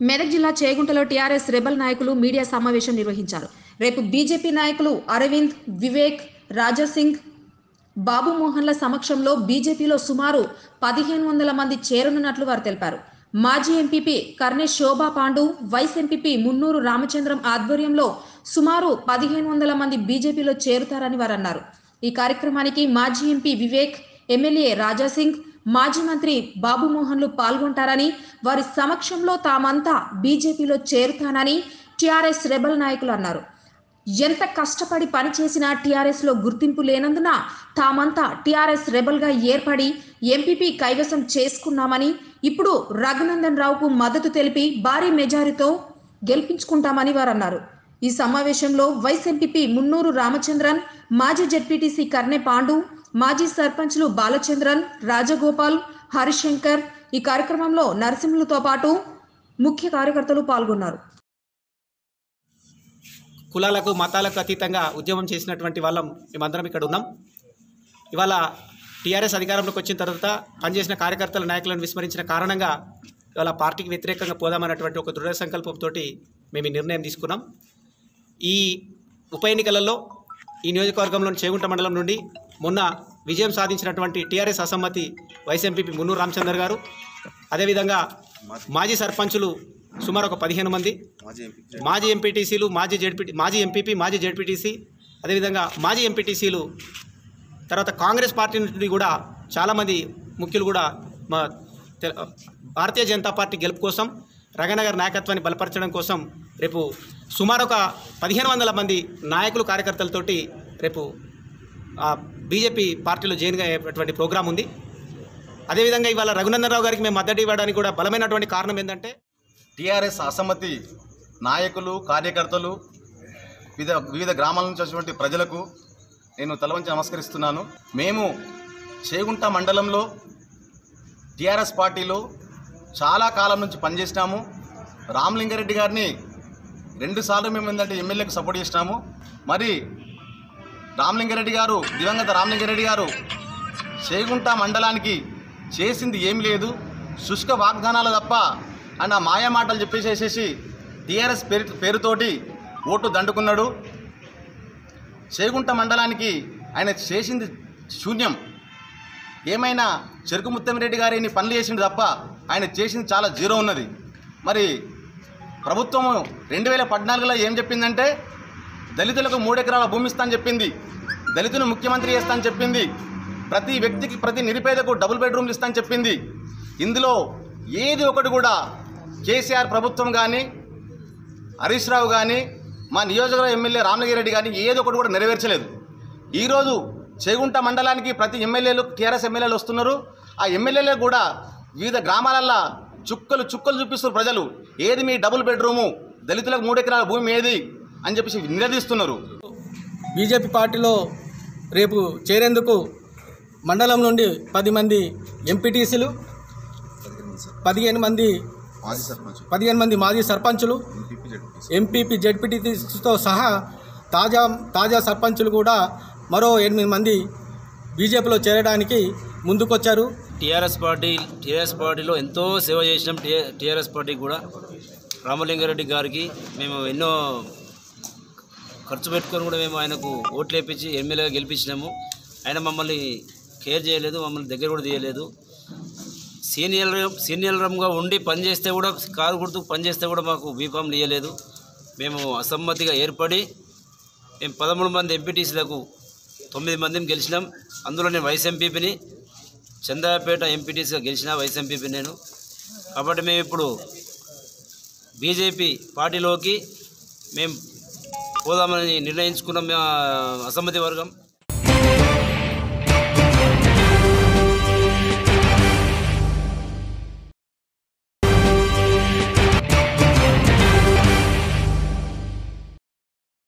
మెదక్ జిల్లా చేగుంటలో TRS rebel నాయకులు మీడియా సమావేశం నిర్వహించారు రేపు బీజేపీ నాయకులు అరవింద్ వివేక్ రాజాసింగ్ బాబు మోహన్ల సమక్షంలో బీజేపీలో సుమారు పదిహేను వందల మంది చేరనున్నట్లు వారు తెలిపారు మాజీ MPP Karne Shobha Pandu vice MPP Munnuru Ramachandram ఆధ్వర్యంలో సుమారు పదిహేను వందల మంది బీజేపీలో చేరుతారని వారు అన్నారు ఈ కార్యక్రమానికి మాజీ ఎంపీ వివేక్ ఎమ్మెల్యే రాజాసింగ్ మాజీ మంత్రి బాబు మోహన్లు పాల్గొంటారని వారి సమక్షంలో తామంతా బీజేపీలో చేరుతానని టీఆర్ఎస్ రెబల్ నాయకులు అన్నారు ఎంత కష్టపడి పనిచేసినా టీఆర్ఎస్లో గుర్తింపు లేనందున తామంతా టీఆర్ఎస్ రెబల్గా ఏర్పడి ఎంపీపీ కైవసం చేసుకున్నామని ఇప్పుడు రఘునందన్ రావుకు మద్దతు తెలిపి భారీ మెజారితో గెలిపించుకుంటామని వారు అన్నారు ఈ సమావేశంలో వైస్ ఎంపీపీ మున్నూరు రామచంద్రన్ మాజీ జెడ్పీటీసీ కర్నె పాండు మాజీ సర్పంచ్లు బాలచంద్రన్ రాజగోపాల్ హరిశంకర్ ఈ కార్యక్రమంలో నరసింహులతో పాటు ముఖ్య కార్యకర్తలు పాల్గొన్నారు కులాలకు మతాలకు అతీతంగా ఉద్యమం చేసినటువంటి వాళ్ళం మేమందరం ఇక్కడ ఉన్నాం ఇవాళ టీఆర్ఎస్ అధికారంలోకి వచ్చిన తర్వాత పనిచేసిన కార్యకర్తల నాయకులను విస్మరించిన కారణంగా ఇవాళ పార్టీకి వ్యతిరేకంగా పోదామన్నటువంటి ఒక దృఢ సంకల్పంతో మేము ఈ నిర్ణయం తీసుకున్నాం ఈ ఉప ఎన్నికలలో ఈ నియోజకవర్గంలోని చేగుంట మండలం నుండి మొన్న విజయం సాధించినటువంటి టీఆర్ఎస్ అసమ్మతి వైస్ ఎంపీపీ మున్నూరు రామచందర్ గారు అదేవిధంగా మాజీ సర్పంచులు సుమారు ఒక పదిహేను మంది మాజీ ఎంపీటీసీలు మాజీ జెడ్పీ మాజీ ఎంపీపీ మాజీ జెడ్పీటీసీ అదేవిధంగా మాజీ ఎంపీటీసీలు తర్వాత కాంగ్రెస్ పార్టీ నుండి కూడా చాలామంది ముఖ్యులు కూడా మా తె- భారతీయ జనతా పార్టీ గెలుపు కోసం రంగనగర్ నాయకత్వాన్ని బలపరచడం కోసం రేపు సుమారు ఒక పదిహేను వందల మంది నాయకులు కార్యకర్తలతోటి రేపు ఆ బీజేపీ పార్టీలో జాయిన్ అయ్యేటువంటి ప్రోగ్రాం ఉంది అదేవిధంగా ఇవాళ రఘునందన్ రావు గారికి మేము మద్దతు ఇవ్వడానికి కూడా బలమైనటువంటి కారణం ఏంటంటే టీఆర్ఎస్ అసమ్మతి నాయకులు కార్యకర్తలు వివిధ వివిధ గ్రామాల నుంచి వచ్చినటువంటి ప్రజలకు నేను తలవంచి నమస్కరిస్తున్నాను మేము చేగుంట మండలంలో టీఆర్ఎస్ పార్టీలో చాలా కాలం నుంచి పనిచేసినాము రామలింగారెడ్డి గారిని రెండుసార్లు మేము ఏంటంటే ఎమ్మెల్యేకి సపోర్ట్ చేసినాము మరి రామలింగారెడ్డి గారు దివంగత రామలింగారెడ్డి గారు చేగుంట మండలానికి చేసింది ఏం లేదు శుష్క వాగ్దానాలు తప్ప ఆయన మాయా మాటలు చెప్పేసేసేసి టీఆర్ఎస్ పేరు పేరుతోటి ఓటు దండుకున్నాడు చేగుంట మండలానికి ఆయన చేసింది శూన్యం ఏమైనా చెరుకు ముత్తమిరెడ్డి గారు ఇన్ని పనులు చేసిండు తప్ప ఆయన చేసింది చాలా జీరో ఉన్నది మరి ప్రభుత్వం రెండు వేల పద్నాలుగులో ఏం చెప్పిందంటే దళితులకు మూడెకరాల భూమి ఇస్తా అని చెప్పింది దళితులు ముఖ్యమంత్రి చేస్తా అని చెప్పింది ప్రతి వ్యక్తికి ప్రతి నిరుపేదకు డబుల్ బెడ్రూమ్లు ఇస్తా అని చెప్పింది ఇందులో ఏది ఒకటి కూడా కేసీఆర్ ప్రభుత్వం కానీ హరీష్ రావు కానీ మా నియోజకవర్గ ఎమ్మెల్యే రామలింగారెడ్డి కానీ ఏది ఒకటి కూడా నెరవేర్చలేదు ఈరోజు చేగుంట మండలానికి ప్రతి ఎమ్మెల్యేలు టీఆర్ఎస్ ఎమ్మెల్యేలు వస్తున్నారు ఆ ఎమ్మెల్యేలు కూడా వివిధ గ్రామాలల్లో చుక్కలు చుక్కలు చూపిస్తున్నారు ప్రజలు ఏది మీ డబుల్ బెడ్రూము దళితులకు మూడు ఎకరాల భూమి ఏది అని చెప్పేసి నిలదీస్తున్నారు బీజేపీ పార్టీలో రేపు చేరేందుకు మండలం నుండి పది మంది ఎంపీటీసీలు పదిహేను మంది పదిహేను మంది మాజీ సర్పంచులు ఎంపీపీ జెడ్పీటీసీతో సహా తాజా తాజా సర్పంచులు కూడా మరో ఎనిమిది మంది బీజేపీలో చేరడానికి ముందుకొచ్చారు టీఆర్ఎస్ పార్టీ టీఆర్ఎస్ పార్టీలో ఎంతో సేవ చేసినాం టీ- టీఆర్ఎస్ పార్టీ కూడా రామలింగారెడ్డి గారికి మేము ఎన్నో ఖర్చు పెట్టుకొని కూడా మేము ఆయనకు ఓట్లు వేయించి ఎమ్మెల్యేగా గెలిపించినాము ఆయన మమ్మల్ని కేర్ చేయలేదు మమ్మల్ని దగ్గర కూడా తీయలేదు సీనియర్ సీనియర్గా ఉండి పనిచేస్తే కూడా కారు గుర్తు పనిచేస్తే కూడా మాకు బీఫామ్లు ఇవ్వలేదు మేము అసమ్మతిగా ఏర్పడి మేము పదమూడు మంది ఎంపీటీసీలకు తొమ్మిది మందిని గెలిచినాం అందులో నేను వైస్ ఎంపీపీని చందాపేట ఎంపీటీసీగా గెలిచిన వైస్ ఎంపీపీ నేను కాబట్టి మేము ఇప్పుడు బీజేపీ పార్టీలోకి మేము పోదామని నిర్ణయించుకున్నాం మేము అసమ్మతి వర్గం